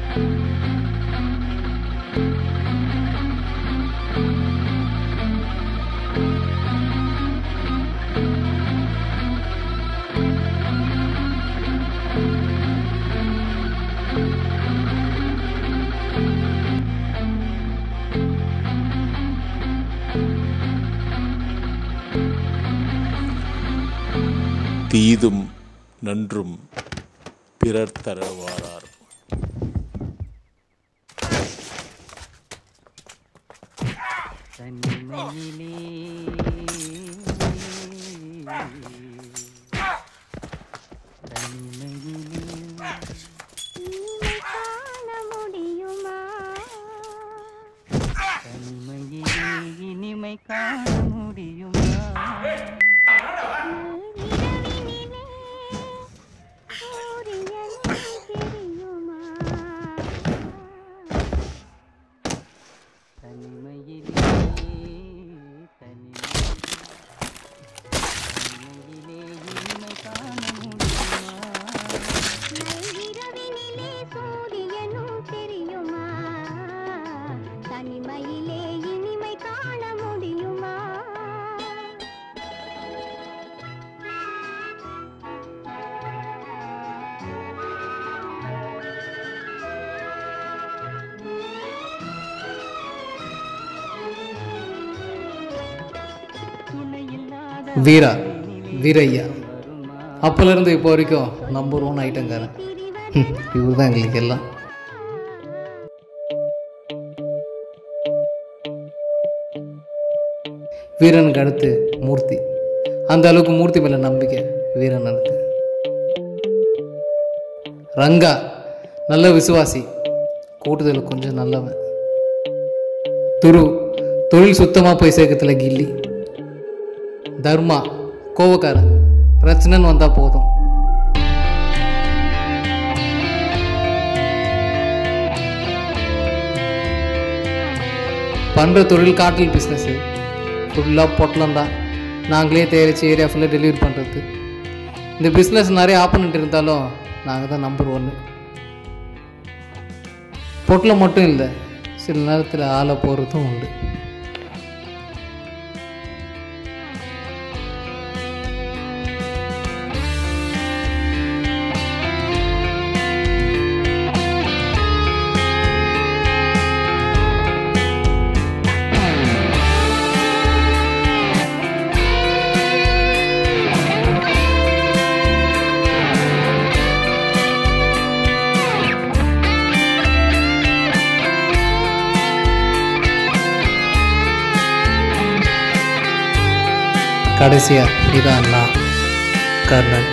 தீதும் நன்றும் பிறர் தர வாரார் தனிமையிலே தனிமையிலே இனிமை காண முடியுமா தனிமையிலே இனிமை காண முடியுமா இரவினிலே சூரியனை தெரியுமா தனிமையிலே தனிமை தனிமையிலே இனிமை காண முடியுமா இரவினிலே சூரியனும் தெரியுமா தனிமையிலே இனிமை காண முடியுமா துணையில்லாத வீரா வீரையா அப்போலேருந்து இப்போ வரைக்கும் நம்பர் ஒன் ஐட்டங்காரன் இவர் தான் எங்களுக்கு எல்லாம் வீரனுக்கு அடுத்து மூர்த்தி அந்த அளவுக்கு மூர்த்தி மேலே நம்பிக்கை வீரனுக்கு ரங்கா நல்ல விசுவாசி கூட்டுதல் கொஞ்சம் நல்லவன் துரு தொழில் சுத்தமாக போய் சேர்க்கறதுல கில்லி தர்மா கோவக்காரன் பிரச்சனைன்னு வந்தால் போதும் பண்ணுற தொழில் காட்டில் பிஸ்னஸ்ஸு ஃபுல்லாக பொட்டலம் தான் நாங்களே தயாரித்து ஏரியா ஃபுல்லாக டெலிவரி பண்ணுறது இந்த பிஸ்னஸ் நிறைய ஆப்போனண்ட் இருந்தாலும் நாங்கள் தான் நம்பர் ஒன்று பொட்டலம் மட்டும் இல்லை சில நேரத்தில் ஆளை போகிறதும் உண்டு கடைசியாக இதான் நான் கர்ணன்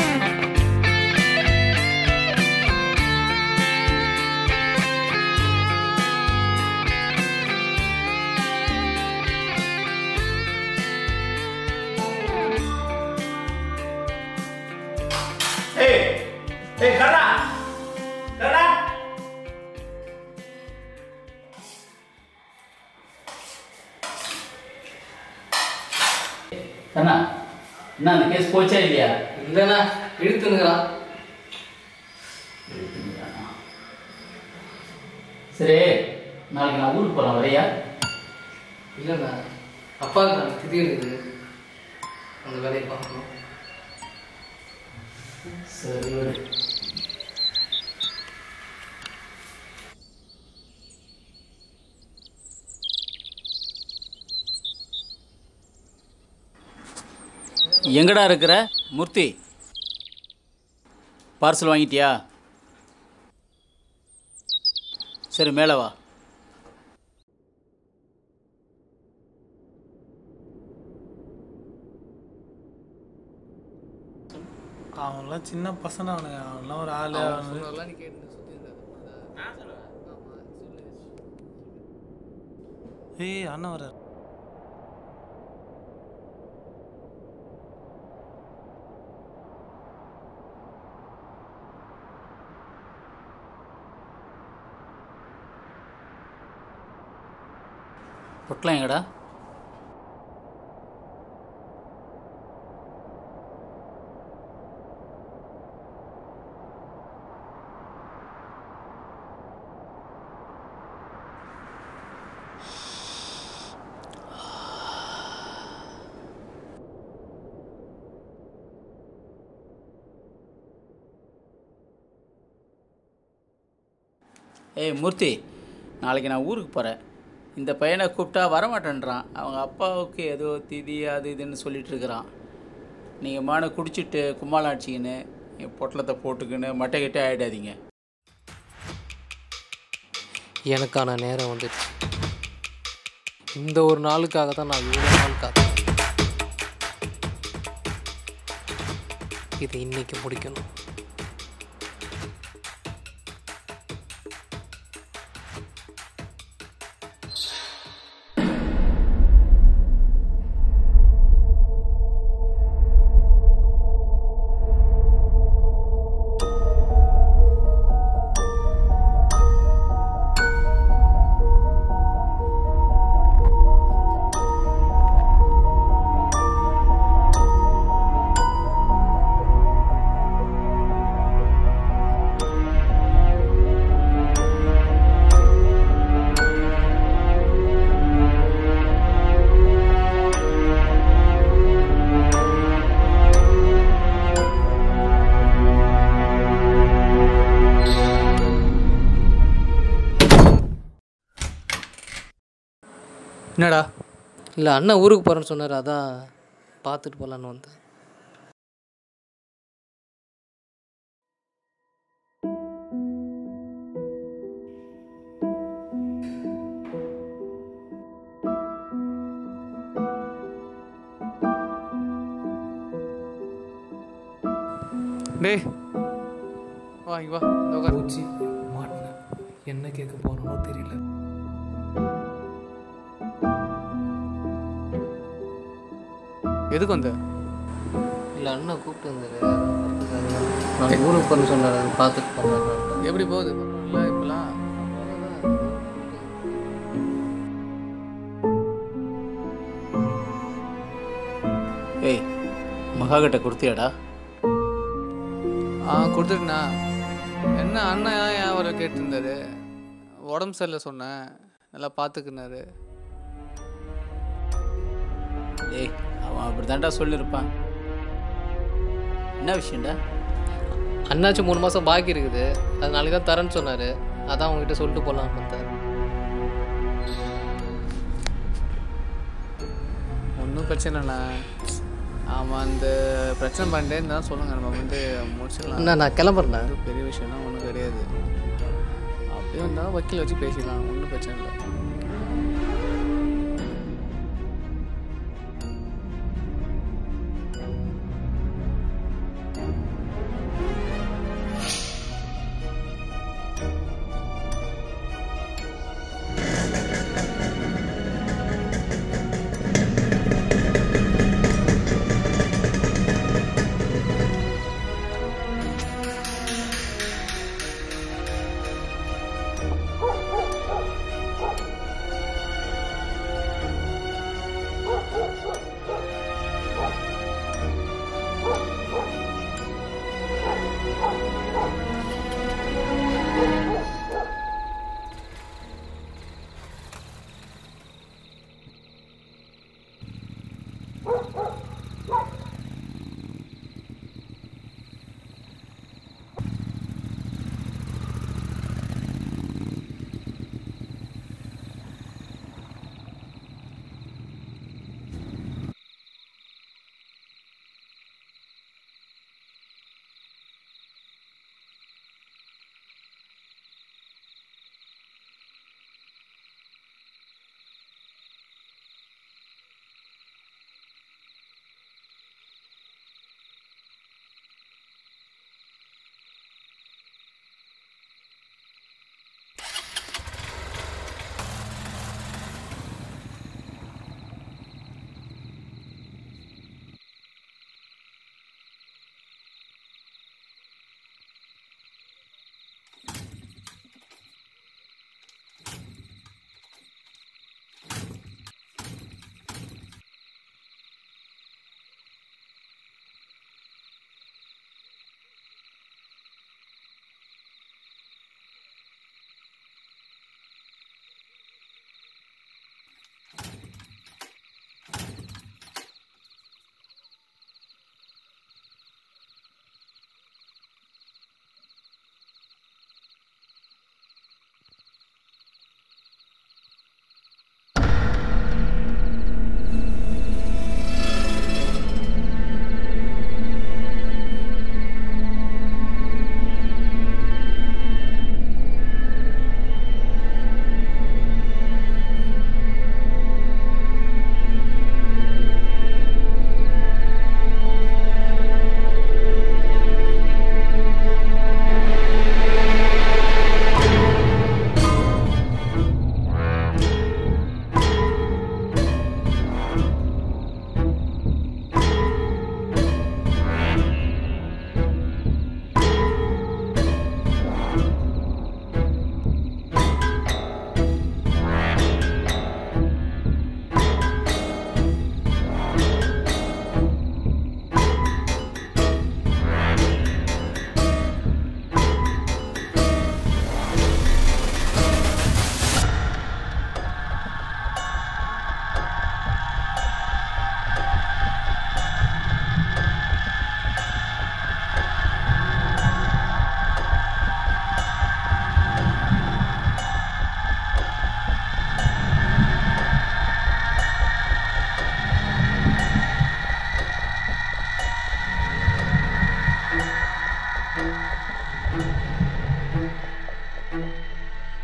ஏய் ஏய் கண்ணா கண்ணா கண்ணா என்ன அந்த கேஸ் போச்சா இல்லையா இல்லைண்ணா இழுத்துனுங்கிறான் சரி நாளைக்கு நான் ஊருக்கு போகலாம் வரையா இல்லைண்ணா அப்பாவுக்கு நான் திடீர்னு அந்த வேலையை பார்க்கணும் சரி விடு. எங்கடா இருக்கிற மூர்த்தி பார்சல் வாங்கிட்டியா சரி மேலே வா அவன்லாம் சின்ன பசங்க அவனுங்க அவன்லாம் ஒரு ஆளு அவனு ஏய் அண்ணன் வர பொட்டலாம் எங்கடா ஏய் மூர்த்தி நாளைக்கு நான் ஊருக்கு போகிறேன் இந்த பையனை கூப்பிட்டா வரமாட்டேன்றான் அவங்க அப்பாவுக்கு ஏதோ திதி அது இதுன்னு சொல்லிட்டு இருக்கிறான் நீங்கள் மான குடிச்சிட்டு கும்மாளம் அடிச்சிக்கின்னு என் பொட்டலத்தை போட்டுக்கின்னு மட்டை கிட்டே ஆகிடாதீங்க எனக்கான நேரம் வந்துடுச்சு இந்த ஒரு நாளுக்காக தான் நான் இவ்வளோ நாள் காத்தேன் இதை இன்னைக்கு முடிக்கணும் என்னடா இல்லை அண்ணன் ஊருக்கு போகிறேன்னு சொன்னார் அதான் பார்த்துட்டு போகலான்னு வந்தேன் டேய் வா இங்க வா இந்த உட்காரு. பூச்சி மாட்டினேன் என்ன கேட்க போகிறோனோ தெரியல எதுக்கு வந்த இல்லை அண்ணன் கூப்பிட்டு வந்தாரு நான் ஊருக்கு போகிறேன்னு சொன்னார் அது பார்த்துட்டு போகலாம் எப்படி போகுது இல்லை இப்போலாம் ஏய் மகா கிட்ட கொடுத்தியாடா ஆ கொடுத்துட்டுண்ணா என்ன அண்ணன் ஏன் ஏன் அவரை கேட்டிருந்தாரு உடம்பு சரியில்லை சொன்னேன் நல்லா பார்த்துக்கினாரு ஏய் அவன் அப்படி தான்டா சொல்லியிருப்பான் என்ன விஷயம்டா அண்ணாச்சி மூணு மாதம் பாக்கி இருக்குது அது நாளைக்கு தான் தரேன்னு சொன்னார் அதான் உங்ககிட்ட சொல்லிட்டு போகலாம் பார்த்தேன் ஒன்றும் பிரச்சனை இல்லைண்ணா ஆமாம் அந்த பிரச்சனை பண்ணிட்டே இருந்தால் சொல்லுங்கள் நம்ம வந்து முடிச்சிடலாம் அண்ணா நான் கிளம்புறேண்ணா அது பெரிய விஷயம்லாம் ஒன்றும் கிடையாது அப்படியே இருந்தாலும் வக்கீல் வச்சு பேசிக்கலாம் ஒன்றும் பிரச்சனை இல்லை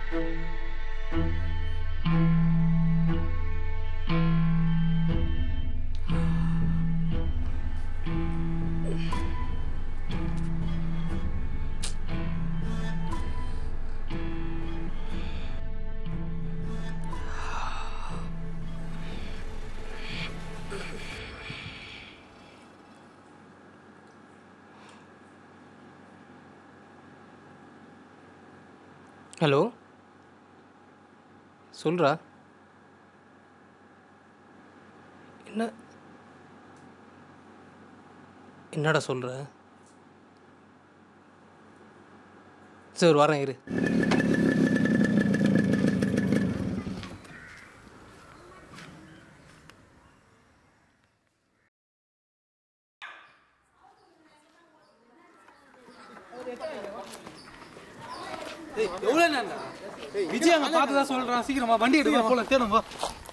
ஹலோ சொல்றா என்ன என்னடா சொல்ற சரி வரேன் இரு எவ்வளோ நேரம் விஜய் அங்கே பார்த்து தான் சொல்கிறான் சீக்கிரமா வண்டி எடுக்க போல தேடும் வா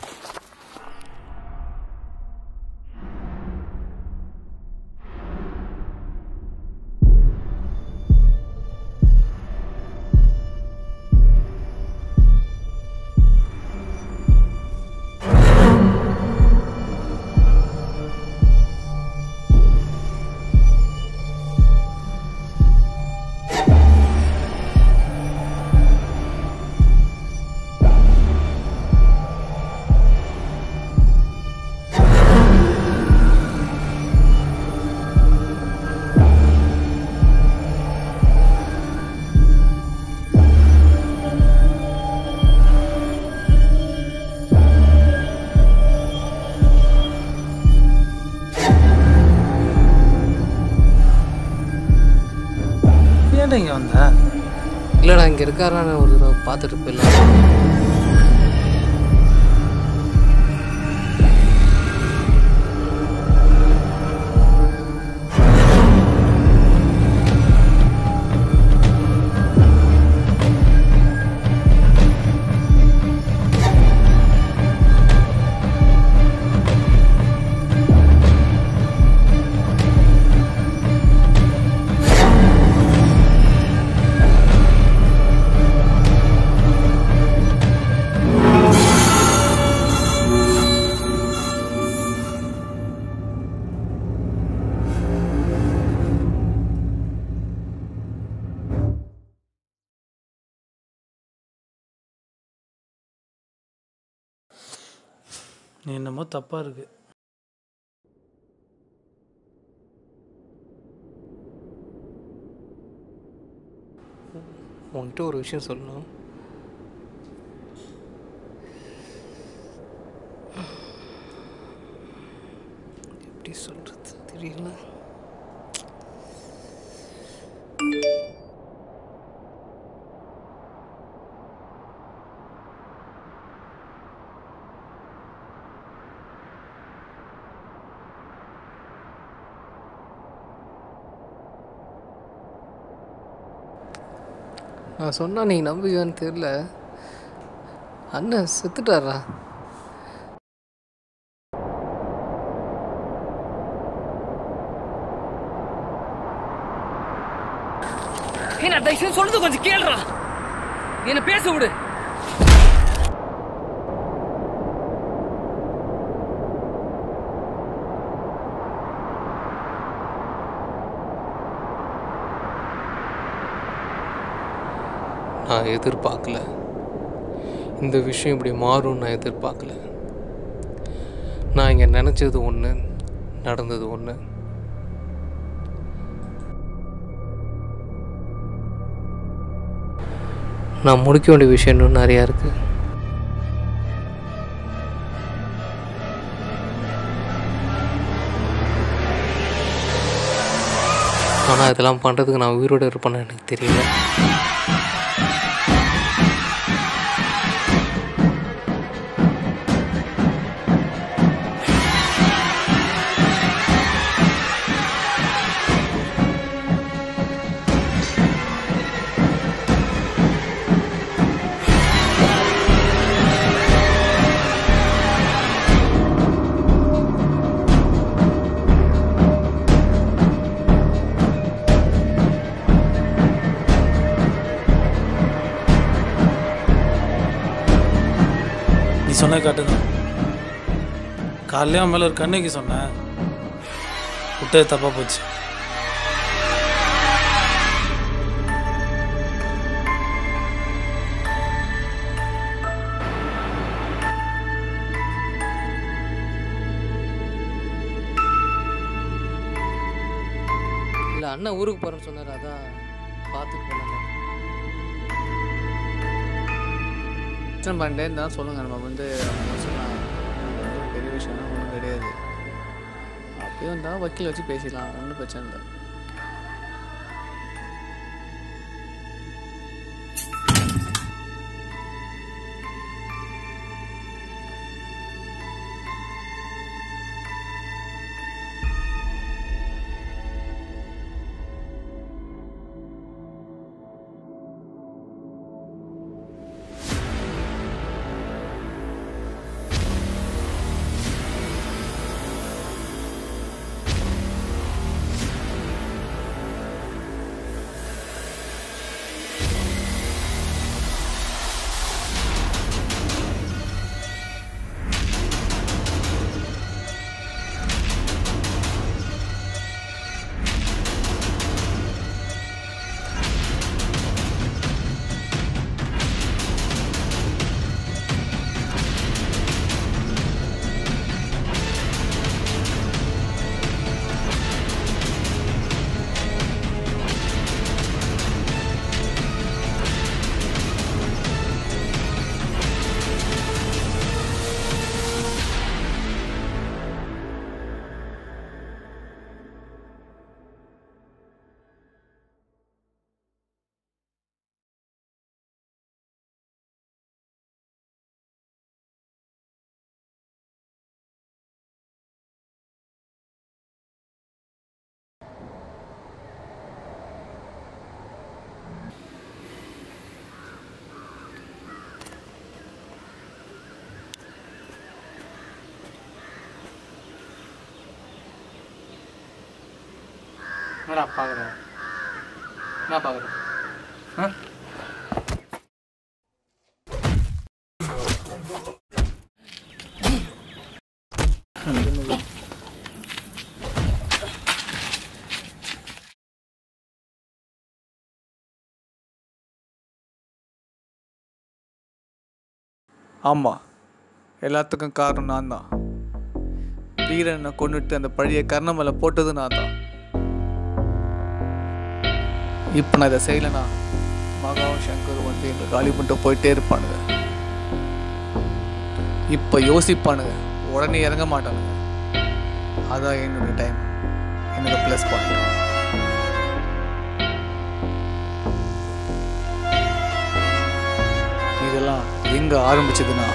ஏன்டா இங்கே வந்த இல்லைடா இங்கே இருக்காரான்னு ஒரு தடவை பார்த்துட்டு போயிடலாம் நீ என்னமோ தப்பா இருக்கு உன்கிட்ட ஒரு விஷயம் சொல்லணும் எப்படி சொல்கிறது தெரியல நான் சொன்னா நீ நம்புவியான்னு தெரில அண்ணன் செத்துட்டாரா என்ன தயவு சொல்றது கொஞ்சம் கேளுடா என்ன பேச விடு நான் எதிர்பார்க்கல இந்த விஷயம் இப்படி மாறும் நான் எதிர்பார்க்கல நான் இங்கே நினச்சது ஒன்று நடந்தது ஒன்று நான் முடிக்க வேண்டிய விஷயம் இன்னும் நிறையா இருக்குது ஆனால் இதெல்லாம் பண்ணுறதுக்கு நான் உயிரோடு இருப்பேன்னு எனக்கு தெரியல சொன்ன காட்டு தான் காலையிலே அவன் மேலே ஒரு கண்ணுக்கு சொன்னேன் விட்டது தப்பாக போச்சு இல்லை அண்ணன் ஊருக்கு போகிறேன்னு சொன்னார் அதான் பார்த்துட்டு போனாங்க பிரச்சனை பண்ணிட்டே இருந்தால் சொல்லுங்கள் நம்ம வந்து சொன்னால் பெரிய விஷயம்லாம் ஒன்றும் கிடையாது அப்படியே வந்தால் வக்கீல் வச்சு பேசிடலாம் ஒன்றும் பிரச்சனை இல்லை என்னடா பார்க்குறேன் என்ன பார்க்குறேன் ஆ ஆமாம் எல்லாத்துக்கும் காரணம் நான் தான் வீரனை கொண்டுட்டு அந்த பழைய கர்ண மேலே போட்டது நான் தான் இப்போ நான் இதை செய்யலைனா மகாவும் சங்கர் வந்து எங்களை காலி பண்ணிட்டு போயிட்டே இருப்பானுங்க இப்போ யோசிப்பானுங்க உடனே இறங்க மாட்டானுங்க அதான் என்னோட டைம் என்னோட ப்ளஸ் பாயிண்ட் இதெல்லாம் எங்க ஆரம்பிச்சதுன்னா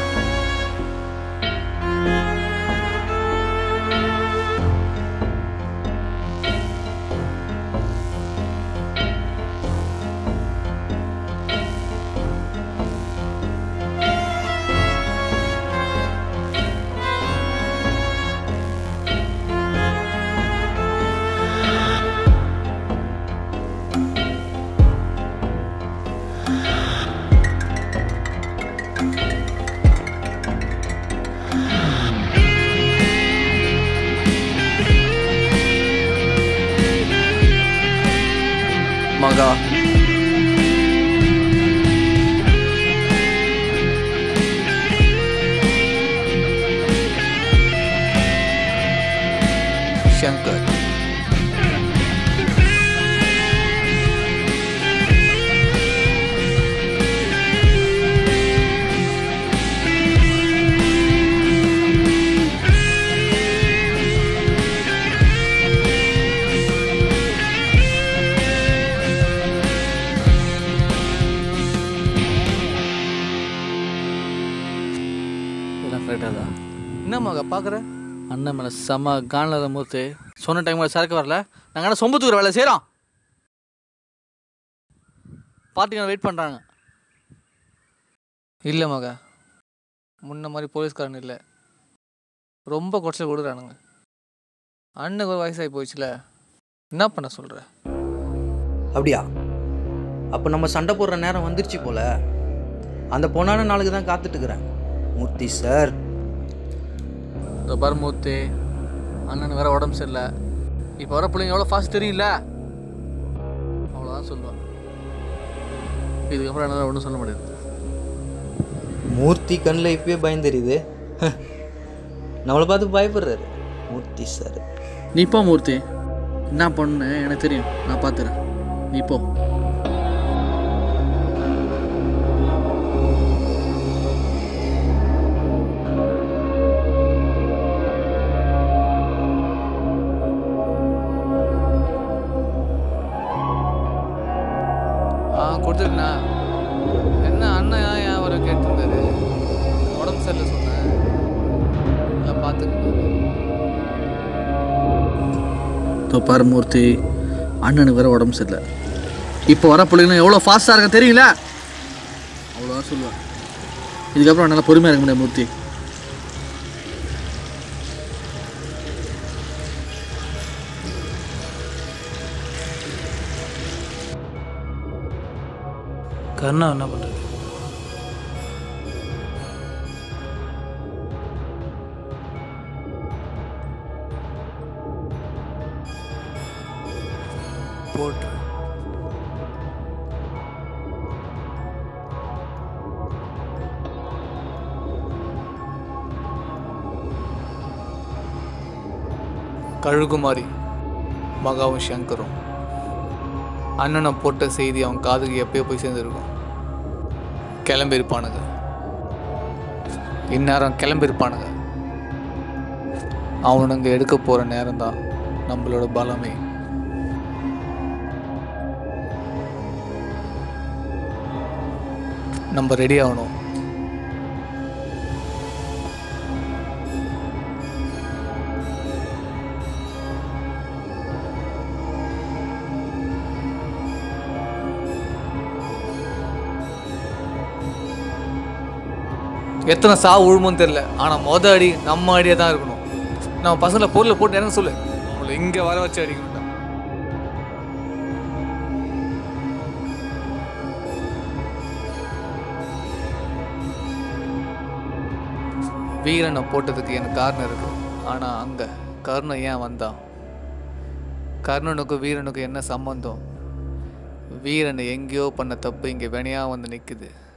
மகா சங்கர் இதெல்லாம் கரெக்டாக தான் என்ன மகா பார்க்குற அண்ணன் மேலே செம காணல மூத்து சொன்ன டைமில் சரக்கு வரல நாங்கள் ஆனால் சொம்பு தூக்குற வேலை செய்கிறோம் பார்ட்டிங்க வெயிட் பண்ணுறாங்க இல்லை மகா முன்ன மாதிரி போலீஸ்காரன் இல்லை ரொம்ப குறைச்சல் கொடுக்குறானுங்க அண்ணனுக்கு ஒரு வயசாகி போயிடுச்சுல என்ன பண்ண சொல்கிற அப்படியா அப்போ நம்ம சண்டை போடுற நேரம் வந்துருச்சு போல அந்த பொண்ணான நாளுக்கு தான் காத்துட்டுக்கிறேன் மூர்த்தி சார் இந்த பாரு மூர்த்தி அண்ணனுக்கு வேற உடம்பு சரியில்லை இப்போ வர பிள்ளைங்க எவ்வளோ ஃபாஸ்ட் தெரியல அவ்வளோதான் சொல்லுவேன் இதுக்கப்புறம் என்னால் ஒன்றும் சொல்ல முடியாது மூர்த்தி கண்ணில் இப்பயே பயம் தெரியுது நம்மளை பார்த்து பயப்படுறாரு மூர்த்தி சார் நீ போ மூர்த்தி என்ன பண்ணு எனக்கு தெரியும் நான் பார்த்துறேன் நீ போ ஆ கொடுத்துருக்கண்ணா என்ன அண்ணன் ஏன் ஏன் வர கேட்டிருந்தாரு உடம்பு சரியில்லை சொன்னேன் நான் பார்த்துக்கிட்டேன் இப்போ பாரு மூர்த்தி அண்ணனுக்கு வேற உடம்பு சரியில்லை இப்போ வர பிள்ளைங்க எவ்வளோ ஃபாஸ்ட்டாக இருக்க தெரியல அவ்வளோதான் சொல்லுவேன் இதுக்கப்புறம் என்னால் பொறுமையாக இருக்க முடியாது மூர்த்தி கர்ணா என்ன பண்ணுறது போட்டு கழுகுமாரி மகாவும் சங்கரும் அண்ணனை போட்ட செய்தி அவன் காதுக்கு எப்பயோ போய் சேர்ந்துருக்கும் கிளம்பியிருப்பானுங்க இந்நேரம் கிளம்பியிருப்பானுங்க அவனுங்க எடுக்க போகிற நேரம்தான் நம்மளோட பலமே நம்ம ரெடி ஆகணும் எத்தனை சா உழுமோன்னு தெரில ஆனால் மொத அடி நம்ம அடியாக தான் இருக்கணும் நம்ம பசங்களை பொருளை போட்டு எனக்கு சொல்லு அவங்கள இங்கே வர வச்சு அடிக்கணும் வீரனை போட்டதுக்கு எனக்கு காரணம் இருக்கு ஆனால் அங்கே கர்ணன் ஏன் வந்தான் கர்ணனுக்கும் வீரனுக்கும் என்ன சம்பந்தம் வீரன் எங்கேயோ பண்ண தப்பு இங்கே வினையாக வந்து நிற்குது